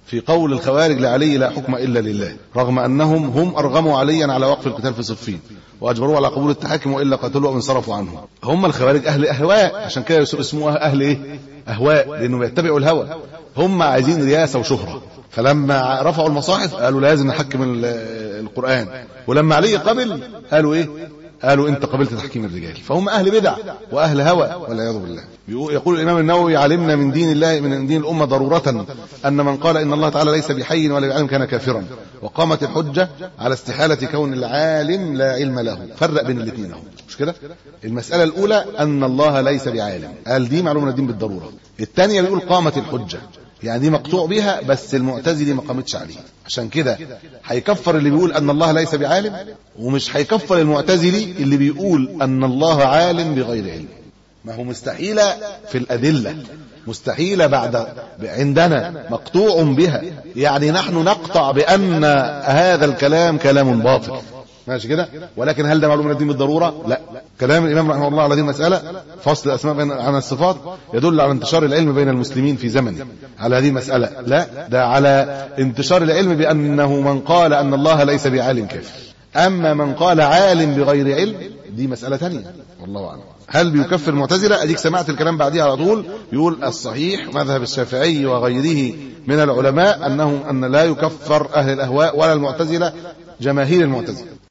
في قول الخوارج لعلي لا حكم الا لله رغم انهم هم ارغموا عليا على وقف القتال في صفين واجبروه على قبول التحاكم والا قتلوه وانصرفوا عنه هم الخوارج اهل اهواء عشان كده اسموها اهل ايه اهواء لانهم يتبعوا الهوى هم عايزين رياسه وشهره فلما رفعوا المصاحف قالوا لازم نحكم القران ولما علي قبل قالوا ايه قالوا انت قبلت تحكيم الرجال فهم اهل بدع واهل هوى والعياذ بالله يقول الامام النووي علمنا من دين الله من دين الامه ضروره ان من قال ان الله تعالى ليس بحي ولا بعلم كان كافرا وقامت الحجه على استحاله كون العالم لا علم له فرق بين الاثنين اهو مش كده المساله الاولى ان الله ليس بعالم قال دي معلومه من الدين بالضروره الثانيه بيقول قامت الحجه يعني دي مقطوع بها بس المعتزلي ما قامتش عليه عشان كده هيكفر اللي بيقول ان الله ليس بعالم ومش هيكفر المعتزلي اللي بيقول ان الله عالم بغير علم ما هو مستحيلة في الأدلة مستحيلة بعد عندنا مقطوع بها يعني نحن نقطع بأن هذا الكلام كلام باطل ماشي كده ولكن هل ده معلوم من الدين بالضروره لا كلام الامام رحمه الله على هذه المساله فصل الاسماء عن الصفات يدل على انتشار العلم بين المسلمين في زمنه على هذه المساله لا ده على انتشار العلم بانه من قال ان الله ليس بعالم كافر اما من قال عالم بغير علم دي مساله ثانيه والله اعلم هل بيكفر المعتزله اديك سمعت الكلام بعديها على طول يقول الصحيح مذهب الشافعي وغيره من العلماء انه ان لا يكفر اهل الاهواء ولا المعتزله جماهير المعتزله